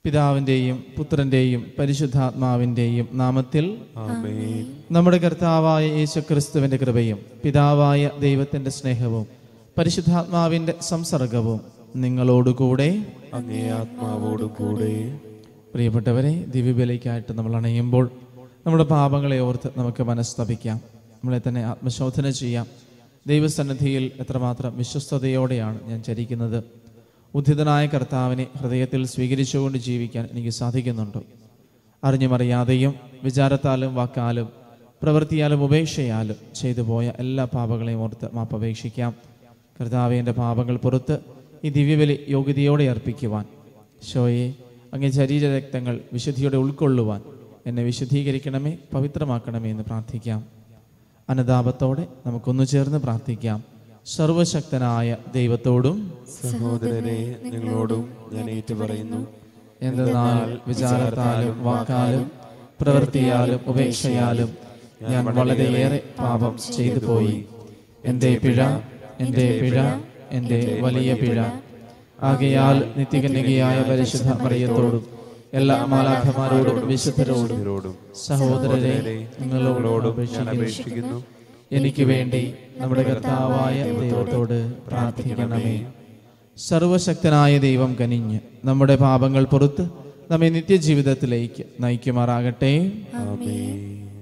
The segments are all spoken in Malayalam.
പിതാവിൻ്റെയും പുത്രൻ്റെയും പരിശുദ്ധാത്മാവിൻ്റെയും നാമത്തിൽ ആമേൻ നമ്മുടെ കർത്താവായ യേശു ക്രിസ്തുവിൻ്റെ കൃപയും പിതാവായ ദൈവത്തിൻ്റെ സ്നേഹവും പരിശുദ്ധാത്മാവിൻ്റെ സംസർഗവും നിങ്ങളോടുകൂടെ അങ്ങേ ആത്മാവോടും കൂടെ പ്രിയപ്പെട്ടവരെ ദിവ്യബലിക്കായിട്ട് നമ്മൾ അണയുമ്പോൾ നമ്മുടെ പാപങ്ങളെ ഓർത്ത് നമുക്ക് മനസ്തപിക്കാം നമ്മളെ തന്നെ ആത്മശോധന ചെയ്യാം ദൈവസന്നിധിയിൽ എത്രമാത്രം വിശ്വസ്തയോടെയാണ് ഞാൻ ചരിക്കുന്നത് ഉദ്ധിതനായ കർത്താവിനെ ഹൃദയത്തിൽ സ്വീകരിച്ചുകൊണ്ട് ജീവിക്കാൻ എനിക്ക് സാധിക്കുന്നുണ്ടോ അറിഞ്ഞുമറിയാതെയും വിചാരത്താലും വാക്കാലും പ്രവൃത്തിയാലും ഉപേക്ഷയാലും ചെയ്തു പോയ എല്ലാ പാപങ്ങളെയും ഓർത്ത് മാപ്പപേക്ഷിക്കാം കർത്താവെ എൻ്റെ പാപങ്ങൾ പുറത്ത് ഈ ദിവ്യബലി യോഗ്യതയോടെ അർപ്പിക്കുവാൻ ഷോയെ അങ്ങേ ശരീരരക്തങ്ങൾ വിശുദ്ധിയോടെ ഉൾക്കൊള്ളുവാൻ എന്നെ വിശുദ്ധീകരിക്കണമേ പവിത്രമാക്കണമേ എന്ന് പ്രാർത്ഥിക്കാം അനുതാപത്തോടെ നമുക്കൊന്നു ചേർന്ന് പ്രാർത്ഥിക്കാം സർവശക്തനായ ദൈവത്തോടും സഹോദരരെ നിങ്ങളോടും ഞാൻ ഏറ്റുപറയുന്നു എന്തെന്നാൽ വിചാരത്താലും വാക്കാലും പ്രവൃത്തിയാലും ഉപേക്ഷയാലും ഞാൻ വളരെയേറെ പാപം ചെയ്തു പോയി എൻ്റെ പിഴ എൻ്റെ പിഴ എൻ്റെ വലിയ പിഴ ആകയാൽ നിത്യകന്യകയായ പരിശുദ്ധ മറിയത്തോടും എല്ലാ മാലാഖമാരോടും വിശുദ്ധരോടും ഇവരോടും സഹോദരരെ നിങ്ങളോടും നിങ്ങളോടും ഞാൻ അപേക്ഷിക്കുന്നു അപേക്ഷിക്കുന്നു എനിക്ക് വേണ്ടി നമ്മുടെ കർത്താവായ ദൈവത്തോട് പ്രാർത്ഥിക്കണമേ സർവശക്തനായ ദൈവം കനിഞ്ഞ് നമ്മുടെ പാപങ്ങൾ പുറത്ത് നമ്മെ നിത്യജീവിതത്തിലേക്ക് നയിക്കുമാറാകട്ടെ ആമേൻ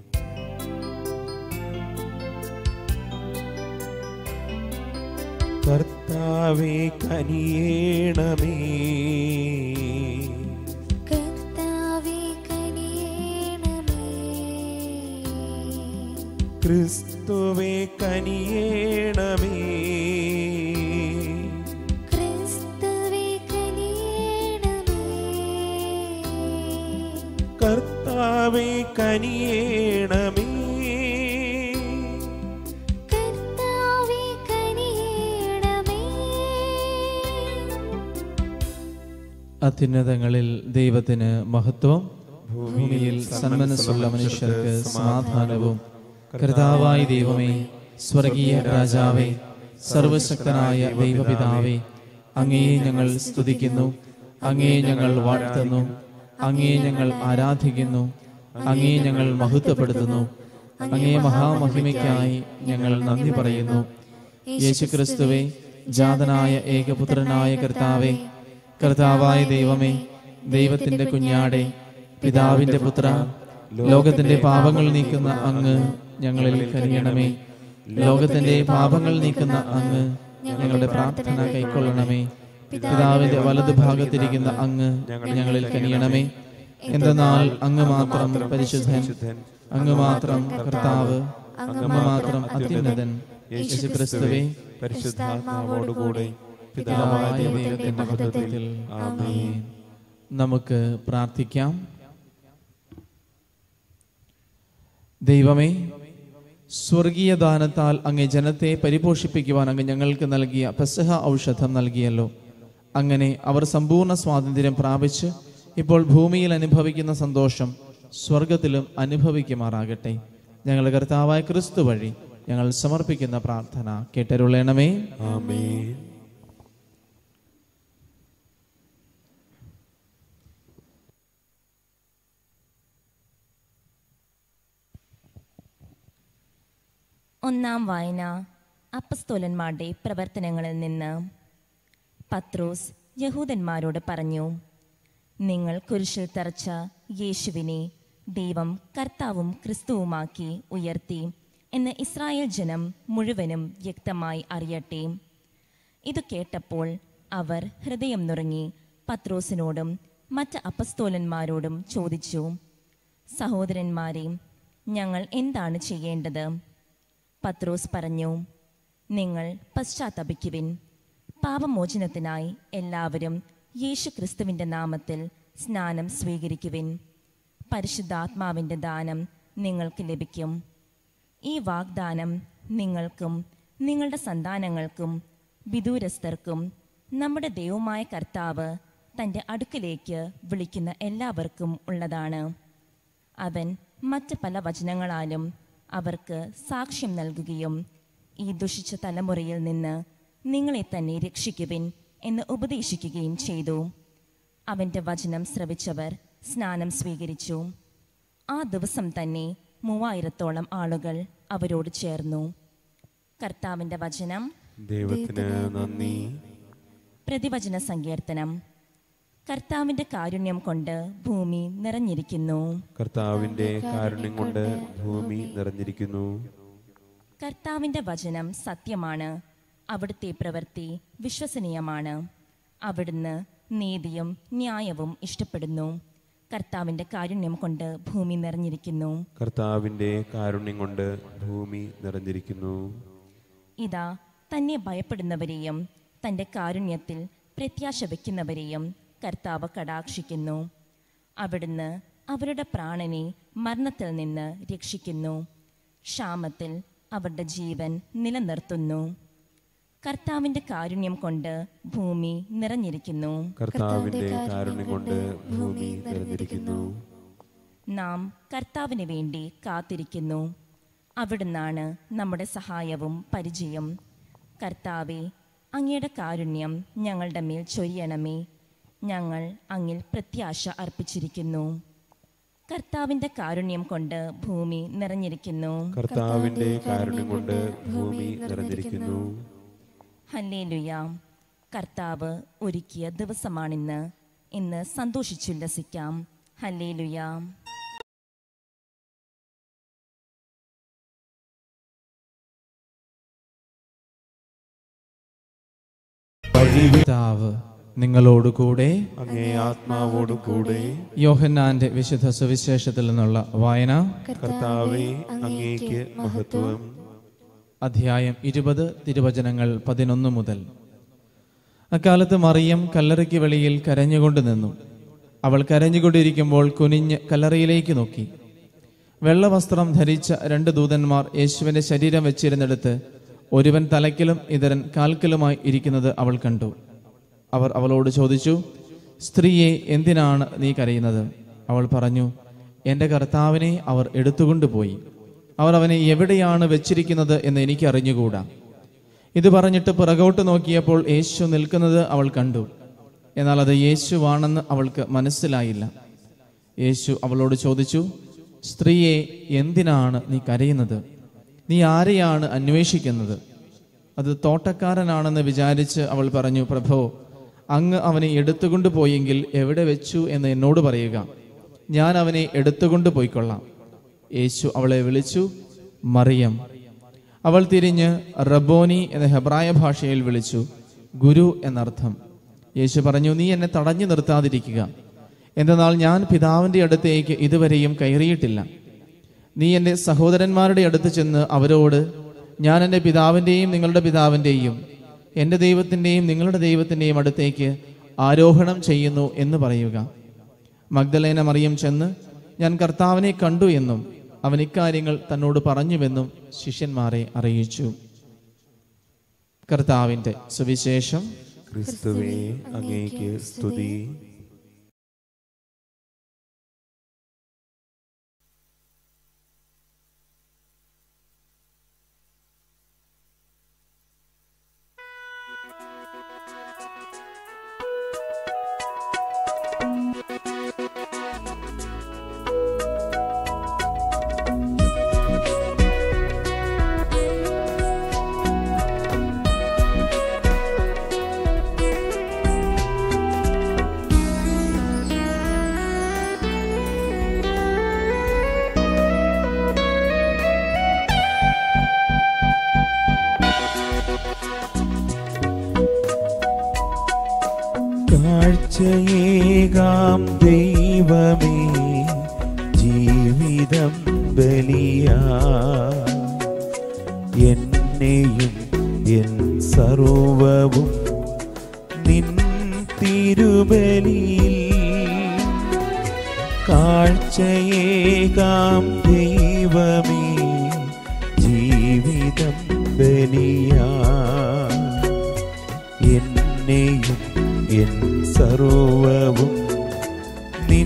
കർത്താവേ കനിയേണമേ കർത്താവേ കനിയേണമേ ക്രിസ്തുവേ കനിയേണമേ ക്രിസ്തുവേ കനിയേണമേ കർത്താവേ കനിയേണമേ കർത്താവേ കനിയേണമേ അത്യുന്നതങ്ങളിൽ ദൈവത്തിന് മഹത്വം ഭൂമിയിൽ സന്മനസ്സുള്ള മനുഷ്യർക്ക് സമാധാനവും കർത്താവായ ദൈവമേ സ്വർഗീയ രാജാവേ സർവശക്തനായ ദൈവപിതാവേ അങ്ങയെ ഞങ്ങൾ സ്തുതിക്കുന്നു അങ്ങയെ ഞങ്ങൾ വാഴ്ത്തുന്നു അങ്ങയെ ഞങ്ങൾ ആരാധിക്കുന്നു അങ്ങയെ ഞങ്ങൾ മഹത്വപ്പെടുത്തുന്നു അങ്ങയെ മഹാമഹിമയ്ക്കായി ഞങ്ങൾ നന്ദി പറയുന്നു യേശുക്രിസ്തുവേ ജാതനായ ഏകപുത്രനായ കർത്താവേ കർത്താവായ ദൈവമേ ദൈവത്തിന്റെ കുഞ്ഞാടെ പിതാവിന്റെ പുത്ര ലോകത്തിന്റെ പാപങ്ങൾ നീക്കുന്ന അങ്ങ് ഞങ്ങളിൽ കനിയണമേ ലോകത്തിന്റെ പാപങ്ങൾ നീക്കുന്ന അങ്ങ് ഞങ്ങളുടെ പ്രാർത്ഥന കൈക്കൊള്ളണമേ പിതാവിന്റെ വലതുഭാഗത്തിരിക്കുന്ന അങ്ങ് ഞങ്ങളിൽ കനിയണമേ എന്തെന്നാൽ അങ്ങ് മാത്രം പരിശുദ്ധൻ അങ്ങ് മാത്രം കർത്താവ് അങ്ങ് മാത്രം അത്യുന്നതൻ യേശുക്രിസ്തുവേ പരിശുദ്ധാത്മാവോടുകൂടെ പിതാവായ ദൈവത്തിന്റെ മഹത്വത്തിൽ ആമേൻ നമുക്ക് പ്രാർത്ഥിക്കാം ദൈവമേ സ്വർഗീയ ദാനത്താൽ അങ്ങ് ജനത്തെ പരിപോഷിപ്പിക്കുവാൻ അങ്ങ് ഞങ്ങൾക്ക് നൽകിയ പെസഹ ഔഷധം നൽകിയല്ലോ അങ്ങനെ അവർ സമ്പൂർണ്ണ സ്വാതന്ത്ര്യം പ്രാപിച്ച് ഇപ്പോൾ ഭൂമിയിൽ അനുഭവിക്കുന്ന സന്തോഷം സ്വർഗത്തിലും അനുഭവിക്കുമാറാകട്ടെ ഞങ്ങളുടെ കർത്താവായ ക്രിസ്തു വഴി ഞങ്ങൾ സമർപ്പിക്കുന്ന പ്രാർത്ഥന കേട്ടരുളേണമേ ആമേൻ ഒന്നാം വായന അപ്പസ്തോലന്മാരുടെ പ്രവർത്തനങ്ങളിൽ നിന്ന് പത്രോസ് യഹൂദന്മാരോട് പറഞ്ഞു നിങ്ങൾ കുരിശിൽ തറച്ച യേശുവിനെ ദൈവം കർത്താവും ക്രിസ്തുവുമാക്കി ഉയർത്തി എന്ന് ഇസ്രായേൽ ജനം മുഴുവനും വ്യക്തമായി അറിയട്ടെ ഇത് കേട്ടപ്പോൾ അവർ ഹൃദയം നുറങ്ങി പത്രോസിനോടും മറ്റ് അപ്പസ്തോലന്മാരോടും ചോദിച്ചു സഹോദരന്മാരെ ഞങ്ങൾ എന്താണ് ചെയ്യേണ്ടത് പത്രോസ് പറഞ്ഞു നിങ്ങൾ പശ്ചാത്തപിക്കുവിൻ പാപമോചനത്തിനായി എല്ലാവരും യേശു ക്രിസ്തുവിൻ്റെ നാമത്തിൽ സ്നാനം സ്വീകരിക്കുവിൻ പരിശുദ്ധാത്മാവിൻ്റെ ദാനം നിങ്ങൾക്ക് ലഭിക്കും ഈ വാഗ്ദാനം നിങ്ങൾക്കും നിങ്ങളുടെ സന്താനങ്ങൾക്കും വിദൂരസ്ഥർക്കും നമ്മുടെ ദൈവമായ കർത്താവ് തൻ്റെ അടുക്കലേക്ക് വിളിക്കുന്ന എല്ലാവർക്കും ഉള്ളതാണ് അവൻ മറ്റ് പല വചനങ്ങളാലും അവർക്ക് സാക്ഷ്യം നൽകുകയും ഈ ദുഷിച്ച തലമുറയിൽ നിന്ന് നിങ്ങളെ തന്നെ രക്ഷിക്കുവിൻ എന്ന് ഉപദേശിക്കുകയും ചെയ്തു അവൻ്റെ വചനം ശ്രവിച്ചവർ സ്നാനം സ്വീകരിച്ചു ആ ദിവസം തന്നെ മൂവായിരത്തോളം ആളുകൾ അവരോട് ചേർന്നു കർത്താവിൻ്റെ വചനം ദൈവത്തിന് നന്ദി പ്രതിവചന സങ്കീർത്തനം കർത്താവിൻ്റെ കാരുണ്യം കൊണ്ട് ഭൂമി നിറഞ്ഞിരിക്കുന്നു കർത്താവിന്റെ കാരുണ്യം കൊണ്ട് ഭൂമി നിറഞ്ഞിരിക്കുന്നു കർത്താവിൻ്റെ വചനം സത്യമാണ് അവിടുത്തെ പ്രവൃത്തി വിശ്വസനീയമാണ് അവിടുന്ന് നീതിയും ന്യായവും ഇഷ്ടപ്പെടുന്നു കർത്താവിൻ്റെ കാരുണ്യം കൊണ്ട് ഭൂമി നിറഞ്ഞിരിക്കുന്നു കർത്താവിന്റെ കാരുണ്യം കൊണ്ട് ഭൂമി നിറഞ്ഞിരിക്കുന്നു ഇതാ തന്നെ ഭയപ്പെടുന്നവരെയും തൻ്റെ കാരുണ്യത്തിൽ പ്രത്യാശ വയ്ക്കുന്നവരെയും കർത്താവ് കടാക്ഷിക്കുന്നു അവിടുന്ന് അവരുടെ പ്രാണനെ മരണത്തിൽ നിന്ന് രക്ഷിക്കുന്നു ക്ഷാമത്തിൽ അവരുടെ ജീവൻ നിലനിർത്തുന്നു കർത്താവിൻ്റെ കാരുണ്യം കൊണ്ട് ഭൂമി നിറഞ്ഞിരിക്കുന്നു കർത്താവിന്റെ കാരുണ്യം കൊണ്ട് ഭൂമി നിറഞ്ഞിരിക്കുന്നു നാം കർത്താവിന് വേണ്ടി കാത്തിരിക്കുന്നു അവിടുന്നാണ് നമ്മുടെ സഹായവും പരിചയം കർത്താവെ അങ്ങയുടെ കാരുണ്യം ഞങ്ങളുടെ മേൽ ചൊരിയണമേ ഞങ്ങൾ അങ്ങിൽ പ്രത്യാശ അർപ്പിച്ചിരിക്കുന്നു കർത്താവിൻ്റെ കാരുണ്യം കൊണ്ട് ഭൂമി നിറഞ്ഞിരിക്കുന്നു കർത്താവിന്റെ കാരുണ്യം കൊണ്ട് ഭൂമി നിറഞ്ഞിരിക്കുന്നു ഹല്ലേലുയ കർത്താവ് ഒരുക്കിയ ദിവസമാണിന്ന് ഇന്ന് സന്തോഷിച്ചുല്ലസിക്കാം ഹല്ലേലുയ പിതാവ് നിങ്ങളോടുകൂടെ അങ്ങേ ആത്മാവോടു കൂടെ യോഹന്നാന്റെ വിശുദ്ധ സുവിശേഷത്തിൽ നിന്നുള്ള വായന കർത്താവെ അങ്ങേക്ക് മഹത്വം അധ്യായം ഇരുപത് തിരുവചനങ്ങൾ പതിനൊന്ന് മുതൽ അക്കാലത്ത് മറിയം കല്ലറയ്ക്ക് വെളിയിൽ കരഞ്ഞുകൊണ്ട് നിന്നു അവൾ കരഞ്ഞുകൊണ്ടിരിക്കുമ്പോൾ കുനിഞ്ഞ് കല്ലറയിലേക്ക് നോക്കി വെള്ളവസ്ത്രം ധരിച്ച രണ്ട് ദൂതന്മാർ യേശുവിന്റെ ശരീരം വെച്ചിരുന്നിടത്ത് ഒരുവൻ തലയ്ക്കലും ഇതരൻ കാൽക്കലുമായി ഇരിക്കുന്നത് അവൾ കണ്ടു അവർ അവളോട് ചോദിച്ചു സ്ത്രീയെ എന്തിനാണ് നീ കരയുന്നത് അവൾ പറഞ്ഞു എൻ്റെ കർത്താവിനെ അവർ എടുത്തുകൊണ്ടുപോയി അവർ അവനെ എവിടെയാണ് വെച്ചിരിക്കുന്നത് എന്ന് എനിക്ക് അറിഞ്ഞുകൂടാ ഇത് പറഞ്ഞിട്ട് പിറകോട്ട് നോക്കിയപ്പോൾ യേശു നിൽക്കുന്നത് അവൾ കണ്ടു എന്നാൽ അത് യേശുവാണെന്ന് അവൾക്ക് മനസ്സിലായില്ല യേശു അവളോട് ചോദിച്ചു സ്ത്രീയെ എന്തിനാണ് നീ കരയുന്നത് നീ ആരെയാണ് അന്വേഷിക്കുന്നത് അത് തോട്ടക്കാരനാണെന്ന് വിചാരിച്ച് അവൾ പറഞ്ഞു പ്രഭോ അങ്ങ് അവനെ എടുത്തുകൊണ്ട് പോയെങ്കിൽ എവിടെ വെച്ചു എന്ന് എന്നോട് പറയുക ഞാൻ അവനെ എടുത്തുകൊണ്ട് പോയിക്കൊള്ളാം യേശു അവളെ വിളിച്ചു മറിയം അവൾ തിരിഞ്ഞ് റബോനി എന്ന ഹെബ്രായ ഭാഷയിൽ വിളിച്ചു ഗുരു എന്നർത്ഥം യേശു പറഞ്ഞു നീ എന്നെ തടഞ്ഞു നിർത്താതിരിക്കുക എന്തെന്നാൽ ഞാൻ പിതാവിൻ്റെ അടുത്തേക്ക് ഇതുവരെയും കയറിയിട്ടില്ല നീ എൻ്റെ സഹോദരന്മാരുടെ അടുത്ത് ചെന്ന് അവരോട് ഞാൻ എൻ്റെ പിതാവിൻ്റെയും നിങ്ങളുടെ പിതാവിൻ്റെയും എൻ്റെ ദൈവത്തിൻ്റെയും നിങ്ങളുടെ ദൈവത്തിൻ്റെയും അടുത്തേക്ക് ആരോഹണം ചെയ്യുന്നു എന്ന് പറയുക മഗ്ദലേന മറിയം ചെന്ന് ഞാൻ കർത്താവിനെ കണ്ടു എന്നും അവൻ ഇക്കാര്യങ്ങൾ തന്നോട് പറഞ്ഞുവെന്നും ശിഷ്യന്മാരെ അറിയിച്ചു കർത്താവിൻ്റെ സുവിശേഷം ക്രിസ്തുവേ അങ്ങേക്ക് സ്തുതി കാഴ്ചയേകാം ദൈവമേ ജീവിതം ബലിയാ എന്നെയും എൻ സർവവും നിൻ തിരുബലിയിൽ കാഴ്ചയേകാം ദൈവമേ ജീവിതം ബലിയാ എന്നെയും എൻ സർവവും നിൻ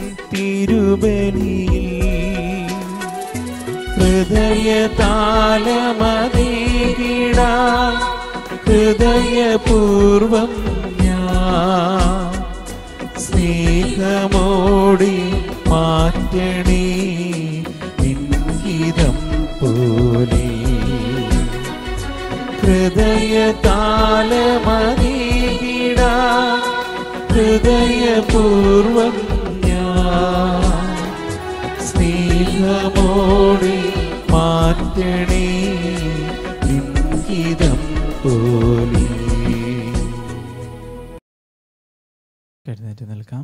തിരുബലിയിൽ ഹൃദയതാലമതീകിടാൻ ഹൃദയപൂർവം ഞാൻ സ്നേഹമോടി മാറ്റണേ നിൻഹിതം പോലെ ഹൃദയ താലമീകിട ഹൃദയപൂർവം ഞാൻ സ്നേഹമോടി മാറ്റണേ നിൻഹിതം പോലെ എഴുന്നേറ്റ് നിൽക്കാം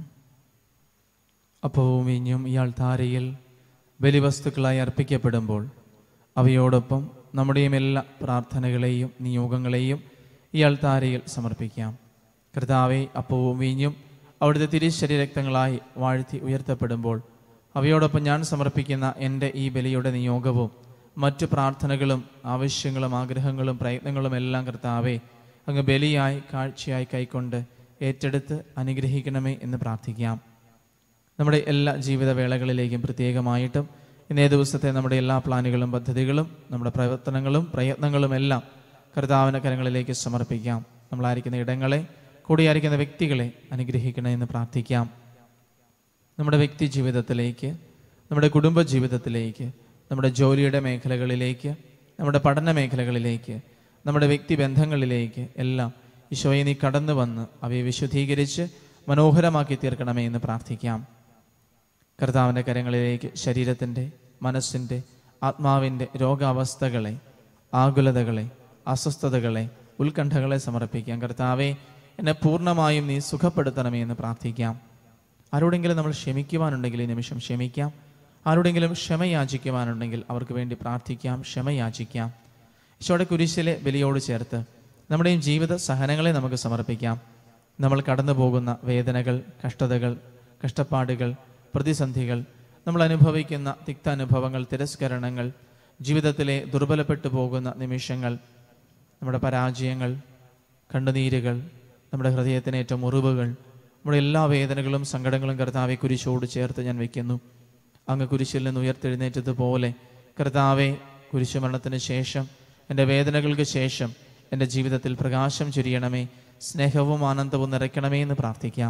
അപ്പവും വീഞ്ഞും ഇയാൾ താരയിൽ ബലിവസ്തുക്കളായി അർപ്പിക്കപ്പെടുമ്പോൾ അവയോടൊപ്പം നമ്മുടെയും എല്ലാ പ്രാർത്ഥനകളെയും നിയോഗങ്ങളെയും ഇയാൾ താരയിൽ സമർപ്പിക്കാം കർത്താവെ അപ്പവും വീഞ്ഞും അവിടുത്തെ തിരിശരീ രക്തങ്ങളായി വാഴ്ത്തി ഉയർത്തപ്പെടുമ്പോൾ അവയോടൊപ്പം ഞാൻ സമർപ്പിക്കുന്ന എൻ്റെ ഈ ബലിയുടെ നിയോഗവും മറ്റു പ്രാർത്ഥനകളും ആവശ്യങ്ങളും ആഗ്രഹങ്ങളും പ്രയത്നങ്ങളും എല്ലാം കർത്താവെ അങ്ങ് ബലിയായി കാഴ്ചയായി കൈക്കൊണ്ട് ഏറ്റെടുത്ത് അനുഗ്രഹിക്കണമേ എന്ന് പ്രാർത്ഥിക്കാം നമ്മുടെ എല്ലാ ജീവിതവേളകളിലേക്കും പ്രത്യേകമായിട്ടും ഇന്നേ ദിവസത്തെ നമ്മുടെ എല്ലാ പ്ലാനുകളും പദ്ധതികളും നമ്മുടെ പ്രവർത്തനങ്ങളും പ്രയത്നങ്ങളും എല്ലാം കർത്താവിൻ്റെ കരങ്ങളിലേക്ക് സമർപ്പിക്കാം നമ്മളായിരിക്കുന്ന ഇടങ്ങളെ കൂടിയായിരിക്കുന്ന വ്യക്തികളെ അനുഗ്രഹിക്കണമെന്ന് പ്രാർത്ഥിക്കാം നമ്മുടെ വ്യക്തി ജീവിതത്തിലേക്ക് നമ്മുടെ കുടുംബ ജീവിതത്തിലേക്ക് നമ്മുടെ ജോലിയുടെ മേഖലകളിലേക്ക് നമ്മുടെ പഠന മേഖലകളിലേക്ക് നമ്മുടെ വ്യക്തി ബന്ധങ്ങളിലേക്ക് എല്ലാം ഈശോയെ നീ കടന്നു വന്ന് അവയെ വിശുദ്ധീകരിച്ച് മനോഹരമാക്കി തീർക്കണമേ എന്ന് പ്രാർത്ഥിക്കാം കർത്താവിൻ്റെ കരങ്ങളിലേക്ക് ശരീരത്തിൻ്റെ മനസ്സിൻ്റെ ആത്മാവിൻ്റെ രോഗാവസ്ഥകളെ ആകുലതകളെ അസ്വസ്ഥതകളെ ഉത്കണ്ഠകളെ സമർപ്പിക്കാം കർത്താവെ എന്നെ പൂർണ്ണമായും നീ സുഖപ്പെടുത്തണമേ എന്ന് പ്രാർത്ഥിക്കാം ആരോടെങ്കിലും നമ്മൾ ക്ഷമിക്കുവാനുണ്ടെങ്കിൽ ഈ നിമിഷം ക്ഷമിക്കാം ആരോടെങ്കിലും ക്ഷമയാചിക്കുവാനുണ്ടെങ്കിൽ അവർക്ക് വേണ്ടി പ്രാർത്ഥിക്കാം ക്ഷമയാചിക്കാം ഈശോയുടെ കുരിശിലെ ബലിയോട് ചേർത്ത് നമ്മുടെയും ജീവിത സഹനങ്ങളെ നമുക്ക് സമർപ്പിക്കാം നമ്മൾ കടന്നു പോകുന്ന വേദനകൾ കഷ്ടതകൾ കഷ്ടപ്പാടുകൾ പ്രതിസന്ധികൾ നമ്മൾ അനുഭവിക്കുന്ന തിക്താനുഭവങ്ങൾ തിരസ്കരണങ്ങൾ ജീവിതത്തിലെ ദുർബലപ്പെട്ടു പോകുന്ന നിമിഷങ്ങൾ നമ്മുടെ പരാജയങ്ങൾ കണ്ണുനീരുകൾ നമ്മുടെ ഹൃദയത്തിനേറ്റ മുറിവുകൾ നമ്മുടെ എല്ലാ വേദനകളും സങ്കടങ്ങളും കർത്താവെ കുരിശോട് ചേർത്ത് ഞാൻ വയ്ക്കുന്നു അങ്ങ് കുരിശിൽ നിന്ന് ഉയർത്തെഴുന്നേറ്റതുപോലെ കർത്താവെ കുരിശുമരണത്തിന് ശേഷം എൻ്റെ വേദനകൾക്ക് ശേഷം എൻ്റെ ജീവിതത്തിൽ പ്രകാശം ചൊരിയണമേ സ്നേഹവും ആനന്ദവും നിറയ്ക്കണമേ എന്ന് പ്രാർത്ഥിക്കാം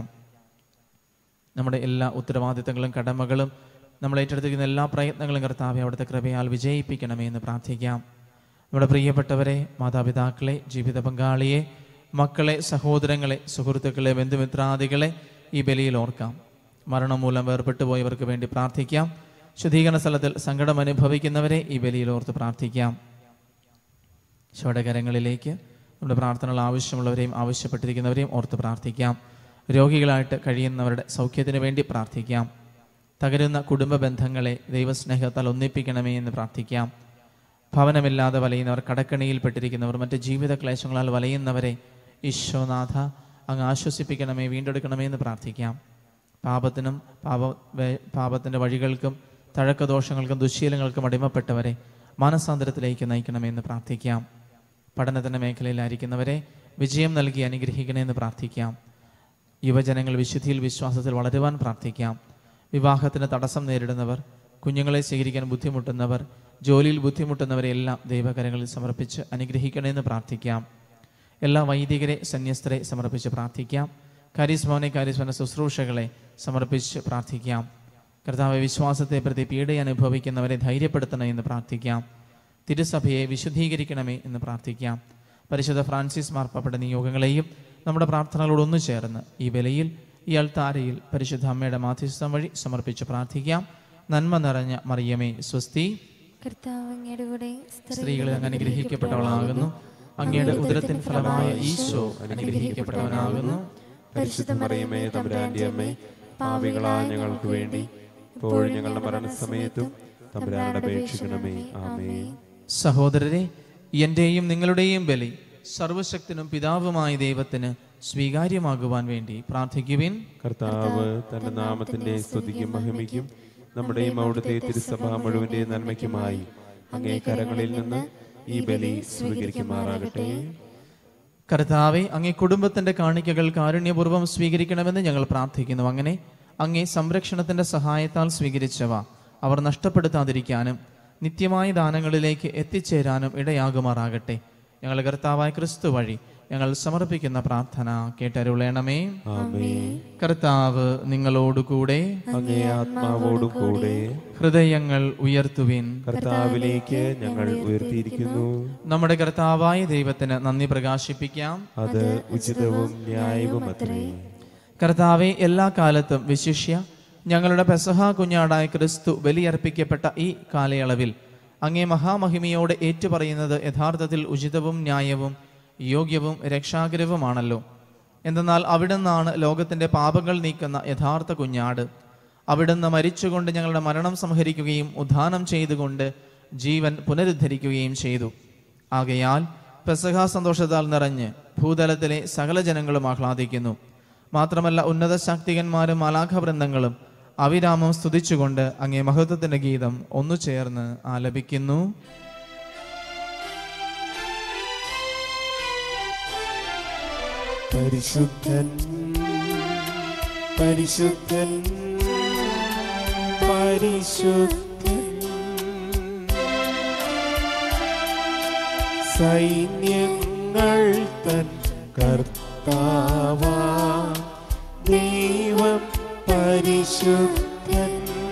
നമ്മുടെ എല്ലാ ഉത്തരവാദിത്തങ്ങളും കടമകളും നമ്മൾ ഏറ്റെടുത്തിരിക്കുന്ന എല്ലാ പ്രയത്നങ്ങളും കർത്താവെ അവിടുത്തെ കൃപയാൽ വിജയിപ്പിക്കണമേ എന്ന് പ്രാർത്ഥിക്കാം നമ്മുടെ പ്രിയപ്പെട്ടവരെ മാതാപിതാക്കളെ ജീവിത പങ്കാളിയെ മക്കളെ സഹോദരങ്ങളെ സുഹൃത്തുക്കളെ ബന്ധുമിത്രാദികളെ ഈ ബലിയിൽ ഓർക്കാം മരണം മൂലം വേർപെട്ടു പോയവർക്ക് വേണ്ടി പ്രാർത്ഥിക്കാം ശുദ്ധീകരണ സ്ഥലത്തിൽ സങ്കടം അനുഭവിക്കുന്നവരെ ഈ ബലിയിൽ ഓർത്ത് പ്രാർത്ഥിക്കാം ഈശോയുടെ കരങ്ങളിലേക്ക് നമ്മുടെ പ്രാർത്ഥനകൾ ആവശ്യമുള്ളവരെയും ആവശ്യപ്പെട്ടിരിക്കുന്നവരെയും ഓർത്ത് പ്രാർത്ഥിക്കാം രോഗികളായിട്ട് കഴിയുന്നവരുടെ സൗഖ്യത്തിന് വേണ്ടി പ്രാർത്ഥിക്കാം തകരുന്ന കുടുംബ ബന്ധങ്ങളെ ദൈവസ്നേഹത്താൽ ഒന്നിപ്പിക്കണമേ എന്ന് പ്രാർത്ഥിക്കാം ഭവനമില്ലാതെ വലയുന്നവർ കടക്കണിയിൽപ്പെട്ടിരിക്കുന്നവർ മറ്റ് ജീവിത ക്ലേശങ്ങളാൽ വലയുന്നവരെ ഈശോനാഥ അങ്ങ് ആശ്വസിപ്പിക്കണമേ വീണ്ടെടുക്കണമേ എന്ന് പ്രാർത്ഥിക്കാം പാപത്തിനും പാപ വേ- പാപത്തിൻ്റെ വഴികൾക്കും തഴക്കദോഷങ്ങൾക്കും ദുശീലങ്ങൾക്കും അടിമപ്പെട്ടവരെ മാനസാന്തരത്തിലേക്ക് നയിക്കണമേ എന്ന് പ്രാർത്ഥിക്കാം പഠനത്തിൻ്റെ മേഖലയിലായിരിക്കുന്നവരെ വിജയം നൽകി അനുഗ്രഹിക്കണേ എന്ന് പ്രാർത്ഥിക്കാം യുവജനങ്ങൾ വിശുദ്ധിയിൽ വിശ്വാസത്തിൽ വളരുവാൻ പ്രാർത്ഥിക്കാം വിവാഹത്തിന് തടസ്സം നേരിടുന്നവർ കുഞ്ഞുങ്ങളെ സ്വീകരിക്കാൻ ബുദ്ധിമുട്ടുന്നവർ ജോലിയിൽ ബുദ്ധിമുട്ടുന്നവരെ എല്ലാം ദൈവകരങ്ങളിൽ സമർപ്പിച്ച് അനുഗ്രഹിക്കണമെന്ന് പ്രാർത്ഥിക്കാം എല്ലാ വൈദികരെ സന്യസ്തരെ സമർപ്പിച്ച് പ്രാർത്ഥിക്കാം കാരിസ്മോനെ കാരിസ്മന ശുശ്രൂഷകളെ സമർപ്പിച്ച് പ്രാർത്ഥിക്കാം കർത്താവ് വിശ്വാസത്തെ പ്രതി പീഡ അനുഭവിക്കുന്നവരെ ധൈര്യപ്പെടുത്തണമെന്ന് പ്രാർത്ഥിക്കാം തിരുസഭയെ വിശുദ്ധീകരിക്കണമേ എന്ന് പ്രാർത്ഥിക്കാം പരിശുദ്ധ ഫ്രാൻസിസ് മാർപ്പാപ്പയുടെ നിയോഗങ്ങളെയും നമ്മുടെ പ്രാർത്ഥനകളോട് ഒന്നു ചേർന്ന് ഈ വിലയിൽ ഈ അൾത്താരയിൽ പരിശുദ്ധ അമ്മയുടെ മാധ്യസ്ഥം വഴി സമർപ്പിച്ച് പ്രാർത്ഥിക്കാം നന്മ നിറഞ്ഞ മറിയമേ സ്വസ്തി കർത്താവ് അങ്ങയുടെ കൂടെ സ്ത്രീകളിൽ അങ്ങ് അനുഗ്രഹിക്കപ്പെട്ടവളാകുന്നു അങ്ങയുടെ ഉദരത്തിൻ ഫലമായ ഈശോ അനുഗ്രഹിക്കപ്പെട്ടവനാകുന്നു പരിശുദ്ധ മറിയമേ തമ്പുരാന്റെ അമ്മേ പാപികളായ ഞങ്ങൾക്ക് വേണ്ടി ഇപ്പോഴും ഞങ്ങളുടെ മരണസമയത്തും തമ്പുരാനോട് അപേക്ഷിക്കണമേ ആമേ സഹോദരരെ എന്റെയും നിങ്ങളുടെയും ബലി സർവശക്തനും പിതാവുമായ ദൈവത്തിന് സ്വീകാര്യമാകുവാൻ വേണ്ടി പ്രാർത്ഥിക്കുവിൻ കർത്താവ് തന്റെ നാമത്തിന്റെ സ്തുതിക്കും മഹിമയ്ക്കും നമ്മുടെയും അവിടുത്തെ തിരുസഭ മുഴുവന്റെ നന്മയ്ക്കുമായി അങ്ങേ കരങ്ങളിൽ നിന്ന് ഈ ബലി സ്വീകരിക്കുമാറാകട്ടെ കർത്താവെ അങ്ങേ കുടുംബത്തിന്റെ കാണിക്കകൾ കാരുണ്യപൂർവ്വം സ്വീകരിക്കണമെന്ന് ഞങ്ങൾ പ്രാർത്ഥിക്കുന്നു അങ്ങനെ അങ്ങേ സംരക്ഷണത്തിന്റെ സഹായത്താൽ സ്വീകരിച്ചവ അവർ നഷ്ടപ്പെടുത്താതിരിക്കാനും നിത്യമായ ദാനങ്ങളിലേക്ക് എത്തിച്ചേരാനും ഇടയാകുമാറാകട്ടെ ഞങ്ങൾ കർത്താവായ ക്രിസ്തു വഴി ഞങ്ങൾ സമർപ്പിക്കുന്ന പ്രാർത്ഥന കേട്ടരുളേണമേ ആമേൻ കർത്താവ് നിങ്ങളോടുകൂടെ അങ്ങേ ആത്മാവോടും കൂടെ ഹൃദയങ്ങൾ ഉയർത്തുവിൻ കർത്താവിലേക്ക് ഞങ്ങൾ ഉയർത്തിയിരിക്കുന്നു നമ്മുടെ കർത്താവായ ദൈവത്തിന് നന്ദി പ്രകാശിപ്പിക്കാം അത് ഉചിതവും ന്യായവും അത്രേ കർത്താവെ എല്ലാ കാലത്തും വിശിഷ്യ ഞങ്ങളുടെ പെസഹ കുഞ്ഞാടായ ക്രിസ്തു ബലിയർപ്പിക്കപ്പെട്ട ഈ കാലയളവിൽ അങ്ങേ മഹാമഹിമയോടെ ഏറ്റുപറയുന്നത് യഥാർത്ഥത്തിൽ ഉചിതവും ന്യായവും യോഗ്യവും രക്ഷാകരവുമാണല്ലോ എന്തെന്നാൽ അവിടുന്നാണ് ലോകത്തിന്റെ പാപങ്ങൾ നീക്കുന്ന യഥാർത്ഥ കുഞ്ഞാട് അവിടുന്ന് മരിച്ചുകൊണ്ട് ഞങ്ങളുടെ മരണം സംഹരിക്കുകയും ഉദ്ധാനം ചെയ്തുകൊണ്ട് ജീവൻ പുനരുദ്ധരിക്കുകയും ചെയ്തു ആകയാൽ പെസഹ സന്തോഷത്താൽ നിറഞ്ഞ് ഭൂതലത്തിലെ സകല ജനങ്ങളും ആഹ്ലാദിക്കുന്നു മാത്രമല്ല ഉന്നത ശാക്തികന്മാരും മാലാഖവൃന്ദങ്ങളും അവിരാമം സ്തുതിച്ചുകൊണ്ട് അങ്ങേ മഹത്വത്തിന്റെ ഗീതം ഒന്നു ചേർന്ന് ആലപിക്കുന്നു പരിശുദ്ധൻ പരിശുദ്ധൻ പരിശുദ്ധൻ സൈന്യങ്ങൾ തൻ കർത്താവാ ദൈവം പരിശുദ്ധൻ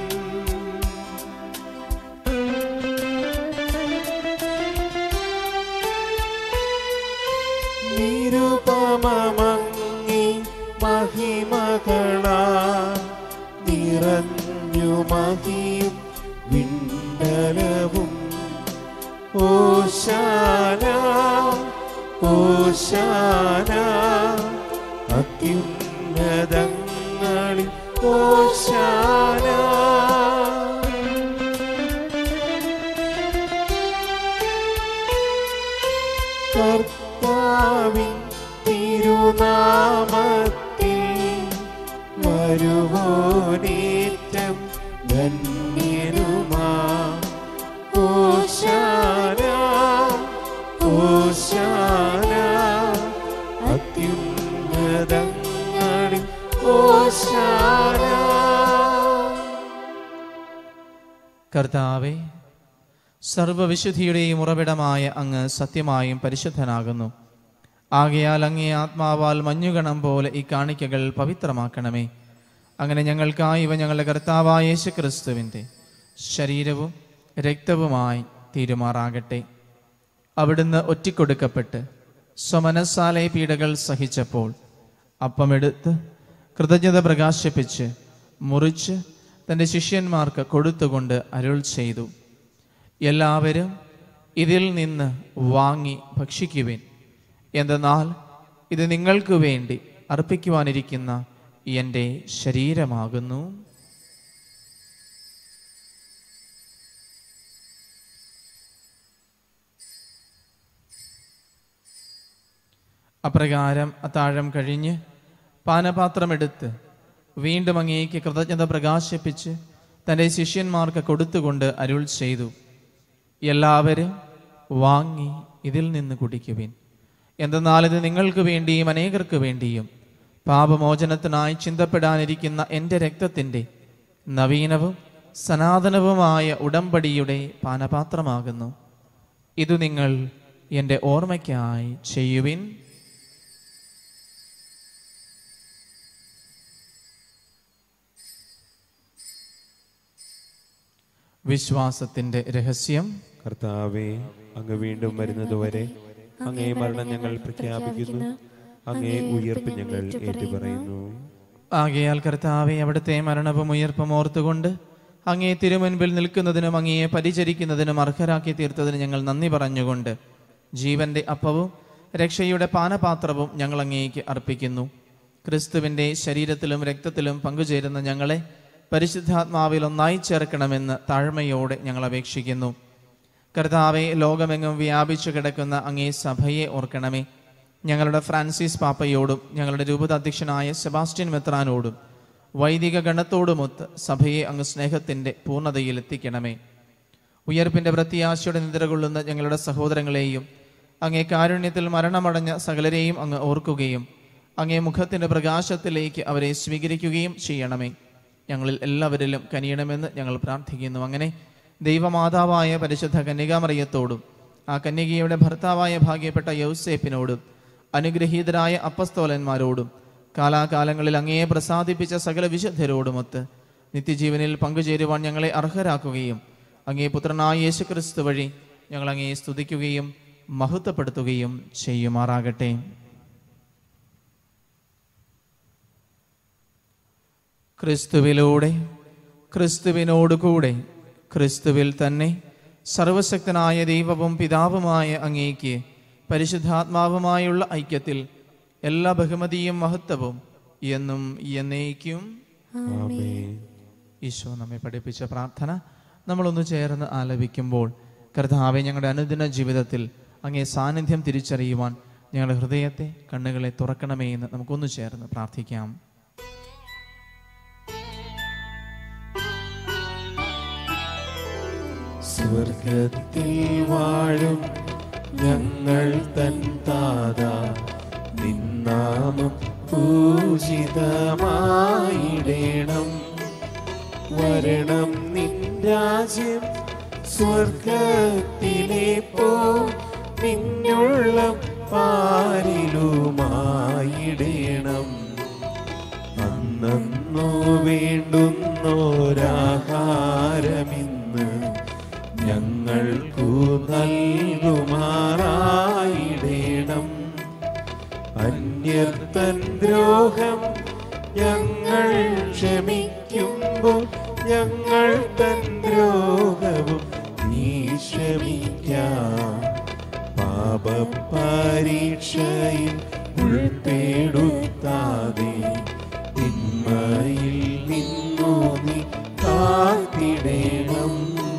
നിരുപമങ്ങി മഹിമകളാ നിറഞ്ഞു മഹിയും വിണ്ടലവും ഓശാന ഓശാന അത്യുന്നതങ്ങളിൽ ഓശാന കർത്താവിൻ തിരുനാമത്തിൽ വരുവോനേറ്റം ധന്യനുമാ ഓശാന ഓശാന അത്യുന്നതങ്ങളിൽ ഓശാന കർത്താവെ സർവവിശുദ്ധിയുടെയും ഉറവിടമായ അങ്ങ് സത്യമായും പരിശുദ്ധനാകുന്നു ആകയാൽ അങ്ങേ ആത്മാവാൽ മഞ്ഞുകണം പോലെ ഈ കാണിക്കകൾ പവിത്രമാക്കണമേ അങ്ങനെ ഞങ്ങൾക്കായി ഇവ ഞങ്ങളുടെ കർത്താവായ യേശു ക്രിസ്തുവിൻ്റെ ശരീരവും രക്തവുമായി തീരുമാറാകട്ടെ അവിടുന്ന് ഒറ്റിക്കൊടുക്കപ്പെട്ട് സ്വമനസാലയ പീഡകൾ സഹിച്ചപ്പോൾ അപ്പമെടുത്ത് കൃതജ്ഞത പ്രകാശിപ്പിച്ച് മുറിച്ച് തൻ്റെ ശിഷ്യന്മാർക്ക് കൊടുത്തുകൊണ്ട് അരുൾ ചെയ്തു എല്ലാവരും ഇതിൽ നിന്ന് വാങ്ങി ഭക്ഷിക്കുവിൻ എന്തെന്നാൽ ഇത് നിങ്ങൾക്ക് വേണ്ടി അർപ്പിക്കുവാനിരിക്കുന്ന എൻ്റെ ശരീരമാകുന്നു അപ്രകാരം അത്താഴം കഴിഞ്ഞ് പാനപാത്രമെടുത്ത് വീണ്ടും അങ്ങേക്ക് കൃതജ്ഞത പ്രകാശിപ്പിച്ച് തൻ്റെ ശിഷ്യന്മാർക്ക് കൊടുത്തുകൊണ്ട് അരുൾ ചെയ്തു എല്ലാവരും വാങ്ങി ഇതിൽ നിന്ന് കുടിക്കുവിൻ എന്തെന്നാൽ ഇത് നിങ്ങൾക്ക് വേണ്ടിയും അനേകർക്ക് വേണ്ടിയും പാപമോചനത്തിനായി ചിന്തപ്പെടാനിരിക്കുന്ന എൻ്റെ രക്തത്തിൻ്റെ നവീനവും സനാതനവുമായ ഉടമ്പടിയുടെ പാനപാത്രമാകുന്നു ഇത് നിങ്ങൾ എൻ്റെ ഓർമ്മയ്ക്കായി ചെയ്യുവിൻ വിശ്വാസത്തിന്റെ രഹസ്യം കർത്താവെ അങ്ങ് വീണ്ടും വരുന്നതുവരെ അങ്ങേ മരണം ഞങ്ങൾ പ്രഖ്യാപിക്കുന്നു അങ്ങേ ഉയർപ്പ് ഞങ്ങൾ ഏറ്റുപറയുന്നു ആകയാൽ കർത്താവെ അവിടുത്തെ മരണവും ഉയർപ്പും ഓർത്തുകൊണ്ട് അങ്ങേ തിരുമുൻപിൽ നിൽക്കുന്നതിനും അങ്ങയെ പരിചരിക്കുന്നതിനും അർഹരാക്കി തീർത്തതിന് ഞങ്ങൾ നന്ദി പറഞ്ഞുകൊണ്ട് ജീവന്റെ അപ്പവും രക്ഷയുടെ പാനപാത്രവും ഞങ്ങൾ അങ്ങേക്ക് അർപ്പിക്കുന്നു ക്രിസ്തുവിന്റെ ശരീരത്തിലും രക്തത്തിലും പങ്കുചേരുന്ന ഞങ്ങളെ പരിശുദ്ധാത്മാവിൽ ഒന്നായി ചേർക്കണമെന്ന് താഴ്മയോടെ ഞങ്ങൾ അപേക്ഷിക്കുന്നു കർത്താവെ ലോകമെങ്ങും വ്യാപിച്ചു കിടക്കുന്ന അങ്ങേ സഭയെ ഓർക്കണമേ ഞങ്ങളുടെ ഫ്രാൻസിസ് പാപ്പയോടും ഞങ്ങളുടെ രൂപതാധ്യക്ഷനായ സെബാസ്റ്റ്യൻ മെത്രാനോടും വൈദിക ഗണത്തോടുമൊത്ത് സഭയെ അങ്ങ് സ്നേഹത്തിൻ്റെ പൂർണ്ണതയിൽ എത്തിക്കണമേ ഉയർപ്പിൻ്റെ പ്രത്യാശയുടെ നിദ്രകൊള്ളുന്ന ഞങ്ങളുടെ സഹോദരങ്ങളെയും അങ്ങേ കാരുണ്യത്തിൽ മരണമടഞ്ഞ സകലരെയും അങ്ങ് ഓർക്കുകയും അങ്ങേ മുഖത്തിൻ്റെ പ്രകാശത്തിലേക്ക് അവരെ സ്വീകരിക്കുകയും ചെയ്യണമേ ഞങ്ങളിൽ എല്ലാവരിലും കനിയണമെന്ന് ഞങ്ങൾ പ്രാർത്ഥിക്കുന്നു അങ്ങനെ ദൈവമാതാവായ പരിശുദ്ധ കന്യകാമറിയത്തോടും ആ കന്യകയുടെ ഭർത്താവായ ഭാഗ്യപ്പെട്ട യൗസേപ്പിനോടും അനുഗ്രഹീതരായ അപ്പസ്തോലന്മാരോടും കാലാകാലങ്ങളിൽ അങ്ങയെ പ്രസാദിപ്പിച്ച സകല വിശുദ്ധരോടുമൊത്ത് നിത്യജീവനിൽ പങ്കുചേരുവാൻ ഞങ്ങളെ അർഹരാക്കുകയും അങ്ങേ പുത്രനായ യേശുക്രിസ്തു വഴി ഞങ്ങൾ അങ്ങയെ സ്തുതിക്കുകയും മഹത്വപ്പെടുത്തുകയും ചെയ്യുമാറാകട്ടെ ക്രിസ്തുവിലൂടെ ക്രിസ്തുവിനോട് കൂടെ ക്രിസ്തുവിൽ തന്നെ സർവശക്തനായ ദൈവവും പിതാവുമായ അങ്ങേക്ക് പരിശുദ്ധാത്മാവുമായുള്ള ഐക്യത്തിൽ എല്ലാ ബഹുമതിയും മഹത്വവും എന്നും എന്നേക്കും ആമേൻ ഈശോ നമ്മെ പഠിപ്പിച്ച പ്രാർത്ഥന നമ്മളൊന്ന് ചേർന്ന് ആലപിക്കുമ്പോൾ കർത്താവെ ഞങ്ങളുടെ അനുദിന ജീവിതത്തിൽ അങ്ങേ സാന്നിധ്യം തിരിച്ചറിയുവാൻ ഞങ്ങളുടെ ഹൃദയത്തെ കണ്ണുകളെ തുറക്കണമേ എന്ന് നമുക്കൊന്ന് ചേർന്ന് പ്രാർത്ഥിക്കാം സ്വർഗത്തിൽ വാഴും ഞങ്ങൾ തൻ താത നിന്നാമം പൂജിതമായിടേണം വരണം നിൻ രാജ്യം സ്വർഗത്തിലെ പോ നിന്നുള്ള പാരിലുമായിടേണം അന്നു വേണ്ടുന്നോരാഹാരമിന്ന് ഞങ്ങൾക്കു നൽകുമാറായിടേണം അന്യർത്തൻ ദ്രോഹം ഞങ്ങൾ ക്ഷമിക്കുമ്പോൾ ഞങ്ങൾ തൻ ദ്രോഹവും നീ ക്ഷമിക്കാം പാപപരീക്ഷയിൽ ഉൾപ്പെടുത്താതെ തിന്മയിൽ നിന്നു നീ കാത്തിടേണം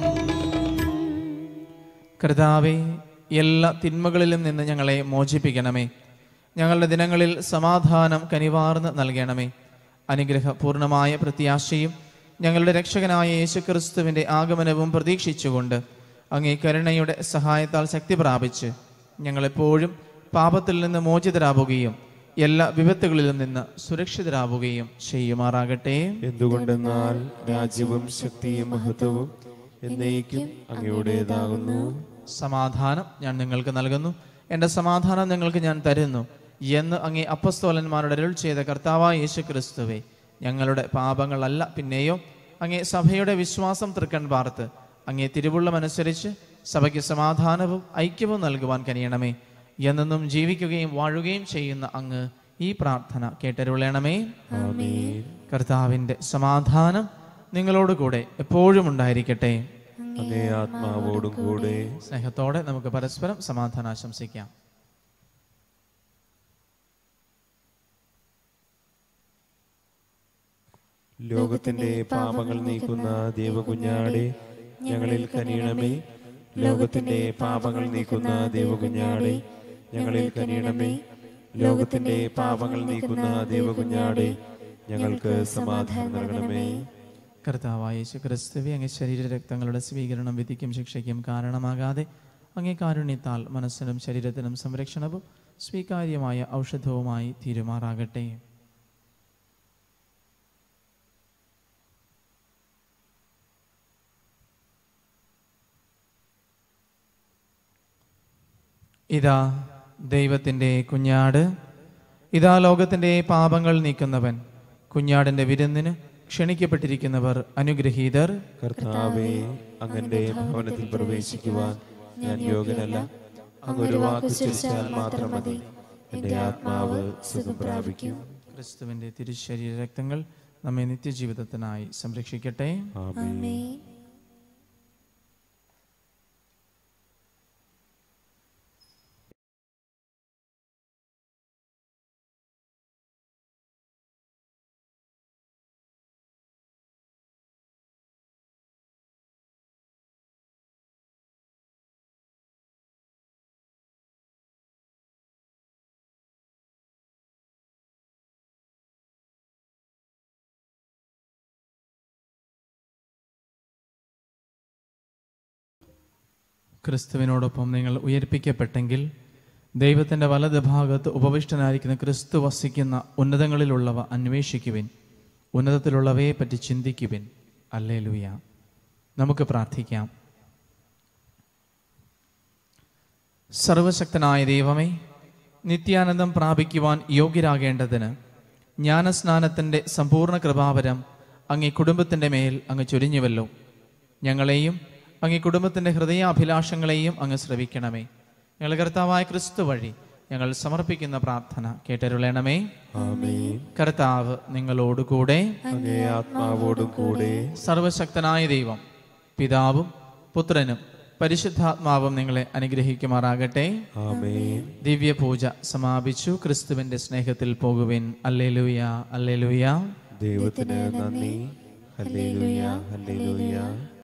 കർത്താവെ എല്ലാ തിന്മകളിലും നിന്ന് ഞങ്ങളെ മോചിപ്പിക്കണമേ ഞങ്ങളുടെ ദിനങ്ങളിൽ സമാധാനം കനിവാർന്ന് നൽകണമേ അനുഗ്രഹപൂർണമായ പ്രത്യാശയും ഞങ്ങളുടെ രക്ഷകനായ യേശുക്രിസ്തുവിൻ്റെ ആഗമനവും പ്രതീക്ഷിച്ചുകൊണ്ട് അങ്ങേ കരുണയുടെ സഹായത്താൽ ശക്തി പ്രാപിച്ച് ഞങ്ങളെപ്പോഴും പാപത്തിൽ നിന്ന് മോചിതരാവുകയും എല്ലാ വിപത്തുകളിലും നിന്ന് സുരക്ഷിതരാവുകയും ചെയ്യുമാറാകട്ടെ എന്തുകൊണ്ടെന്നാൽ രാജ്യവും ശക്തിയും മഹത്വവും എന്നേക്കും അങ്ങയുടേതാകുന്നു സമാധാനം ഞാൻ നിങ്ങൾക്ക് നൽകുന്നു എൻ്റെ സമാധാനം നിങ്ങൾക്ക് ഞാൻ തരുന്നു എന്ന് അങ്ങേ അപ്പസ്തോലന്മാരുടെ അരുൾ ചെയ്ത കർത്താവായ യേശു ക്രിസ്തുവെ ഞങ്ങളുടെ പാപങ്ങളല്ല പിന്നെയോ അങ്ങേ സഭയുടെ വിശ്വാസം തൃക്കൺ പാർത്ത് അങ്ങേ തിരുവുള്ളമനുസരിച്ച് സഭയ്ക്ക് സമാധാനവും ഐക്യവും നൽകുവാൻ കനിയണമേ എന്നെന്നും ജീവിക്കുകയും വാഴുകയും ചെയ്യുന്ന അങ്ങ് ഈ പ്രാർത്ഥന കേട്ടരുളയണമേ ആമേൻ കർത്താവിൻ്റെ സമാധാനം നിങ്ങളോട് കൂടെ എപ്പോഴും ഉണ്ടായിരിക്കട്ടെ അങ്ങേ ആത്മാവോടും കൂടെ സ്നേഹത്തോടെ നമുക്ക് പരസ്പരം സമാധാനം ആശംസിക്കാം ലോകത്തിന്റെ പാപങ്ങൾ നീക്കുന്ന ദേവകുഞ്ഞാടെ ഞങ്ങളിൽ കനിയണമേ ലോകത്തിന്റെ പാപങ്ങൾ നീക്കുന്ന ദേവകുഞ്ഞാടെ ഞങ്ങളിൽ കനിയണമേ ലോകത്തിന്റെ പാപങ്ങൾ നീക്കുന്ന ദേവകുഞ്ഞാടെ ഞങ്ങൾക്ക് സമാധാനം നൽകണമേ കർത്താവായ യേശു ക്രിസ്തുവെ അങ്ങേ ശരീര രക്തങ്ങളുടെ സ്വീകരണം വിധിക്കും ശിക്ഷയ്ക്കും കാരണമാകാതെ അങ്ങേ കാരുണ്യത്താൽ മനസ്സിനും ശരീരത്തിനും സംരക്ഷണവും സ്വീകാര്യമായ ഔഷധവുമായി തീരുമാറാകട്ടെ ഇതാ ദൈവത്തിൻ്റെ കുഞ്ഞാട് ഇതാ ലോകത്തിൻ്റെ പാപങ്ങൾ നീക്കുന്നവൻ കുഞ്ഞാടിൻ്റെ വിരുന്നിന് ക്ഷണിക്കപ്പെട്ടിരിക്കുന്നവർ അനുഗ്രഹീതർ കർത്താവേ അങ്ങന്റെ ഭവനത്തിൽ പ്രവേശിക്കുവാൻ ഞാൻ യോഗ്യനല്ല അങ്ങൊരു വാക്ക് ചിരിച്ചാൽ മാത്രം മതി എന്റെ ആത്മാവ് സുഖം പ്രാപിക്കും ക്രിസ്തുവിൻ്റെ തിരുശരീര രക്തങ്ങൾ നമ്മെ നിത്യജീവിതത്തിനായി സംരക്ഷിക്കട്ടെ ആമേൻ ആമേൻ ക്രിസ്തുവിനോടൊപ്പം നിങ്ങൾ ഉയർപ്പിക്കപ്പെട്ടെങ്കിൽ ദൈവത്തിൻ്റെ വലത് ഭാഗത്ത് ഉപവിഷ്ടനായിരിക്കുന്ന ക്രിസ്തു വസിക്കുന്ന ഉന്നതങ്ങളിലുള്ളവ അന്വേഷിക്കുവിൻ ഉന്നതത്തിലുള്ളവയെ പറ്റി ചിന്തിക്കുവിൻ അല്ലേ ലൂയ നമുക്ക് പ്രാർത്ഥിക്കാം സർവശക്തനായ ദൈവമേ നിത്യാനന്ദം പ്രാപിക്കുവാൻ യോഗ്യരാകേണ്ടതിന് ജ്ഞാനസ്നാനത്തിൻ്റെ സമ്പൂർണ്ണ കൃപാവരം അങ്ങേ കുടുംബത്തിൻ്റെ മേൽ അങ്ങ് ചൊരിഞ്ഞുവല്ലോ ഞങ്ങളെയും അങ്ങേ കുടുംബത്തിൻ്റെ ഹൃദയാഭിലാഷങ്ങളെയും അങ്ങ് ശ്രവിക്കണമേ ഞങ്ങൾ കർത്താവായ ക്രിസ്തു വഴി ഞങ്ങൾ സമർപ്പിക്കുന്ന പ്രാർത്ഥന കേട്ടരുളണമേ ആമേൻ കർത്താവ് നിങ്ങളോടുകൂടെ അങ്ങേ ആത്മാവോടും കൂടെ സർവശക്തനായ ദൈവം പിതാവും പുത്രനും പരിശുദ്ധാത്മാവും നിങ്ങളെ അനുഗ്രഹിക്കുമാറാകട്ടെ ആമേൻ ദിവ്യപൂജ സമാപിച്ചു ക്രിസ്തുവിന്റെ സ്നേഹത്തിൽ പോകുവിൻ അല്ലേലൂയ അല്ലേലൂയ ദൈവത്തിന് നന്ദി ഹല്ലേലൂയ ഹല്ലേലൂയ